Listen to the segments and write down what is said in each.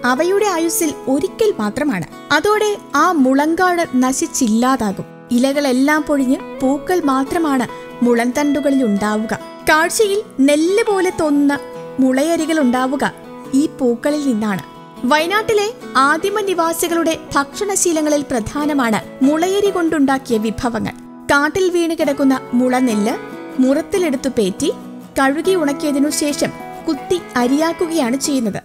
അവയുടെ ആയുസ്സിൽ ഒരിക്കൽ മാത്രമാണ് അതോടെ ആ മുളങ്കാട് നശിച്ചില്ലാതാകും ഇലകളെല്ലാം പൊഴിഞ്ഞ് പൂക്കൾ മാത്രമാണ് മുളന്തണ്ടുകളിൽ ഉണ്ടാവുക കാഴ്ചയിൽ നെല്ല് പോലെ തോന്നുന്ന മുളയരികൾ ഉണ്ടാവുക ഈ പൂക്കളിൽ നിന്നാണ് വയനാട്ടിലെ ആദിമ നിവാസികളുടെ ഭക്ഷണശീലങ്ങളിൽ പ്രധാനമാണ് മുളയരി കൊണ്ടുണ്ടാക്കിയ വിഭവങ്ങൾ കാട്ടിൽ വീണ് കിടക്കുന്ന മുളനെല്ല് മുറത്തിലെടുത്തു പേറ്റി കഴുകി ഉണക്കിയതിനു ശേഷം കുത്തി അരിയാക്കുകയാണ് ചെയ്യുന്നത്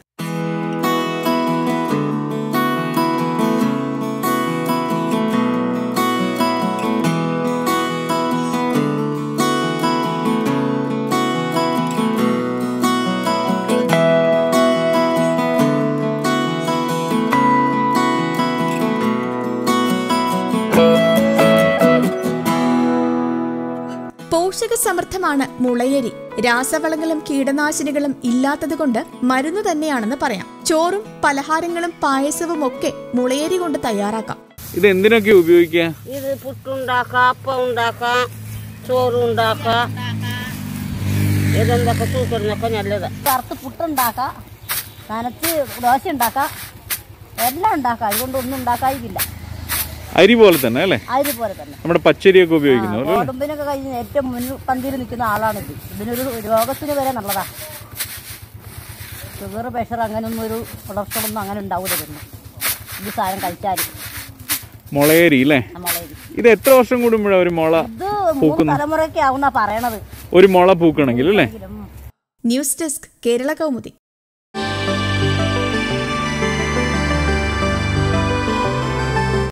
പോഷക സമൃദ്ധമാണ് മുളയരി രാസവളങ്ങളും കീടനാശിനികളും ഇല്ലാത്തതുകൊണ്ട് മരുന്ന് തന്നെയാണെന്ന് പറയാം ചോറും പലഹാരങ്ങളും പായസവും ഒക്കെ മുളയരി കൊണ്ട് തയ്യാറാക്കാം ഇത് എന്തിനൊക്കെ ഉപയോഗിക്കുക ഇത് പുട്ടുണ്ടാക്കാം അപ്പം ഉണ്ടാക്കാം ചോറ് ഉണ്ടാക്കാം ഇതെന്തൊക്കെ തൂക്കിടുന്നൊക്കെ നല്ലതാ വറുത്ത് പുട്ടുണ്ടാക്കാം നനച്ച് ദോശ ഉണ്ടാക്കാം എല്ലാം ഉണ്ടാക്കാം അതുകൊണ്ട് ഒന്നും ഉണ്ടാക്കാതിരിക്കില്ല അരി പോലെ തന്നെ അല്ലേ അതിന് പോലെ തന്നെ നമ്മുടെ പച്ചരിയൊക്കെ ഉപയോഗിക്കുന്നു അല്ലേ ഗോതമ്പിനൊക്കെ കഴിഞ്ഞ് ഏറ്റവും മുൻ പന്തിയിൽ നിൽക്കുന്ന ആളാണിത് ഇതിനൊരു രോഗത്തിന് വരെ നല്ലതാ ഷുഗർ പ്രഷർ അങ്ങനെയൊന്നും ഒരു കൊളസ്ട്രോളൊന്നും അങ്ങനെ ഉണ്ടാവില്ല പിന്നെ ഈ സാധനം കഴിച്ചാൽ മുളയരി അല്ലേ നമ്മളെ ഇത് എത്ര വർഷം കൂടുമ്പോഴാണ് ഒരു മുള ഇത് മൂന്ന് തലമുറയൊക്കെ ആവുന്ന പറയണത് ഒരു മുള പൂക്കണമെങ്കിൽ അല്ലേ ഉം. News desk Kerala Kaumudi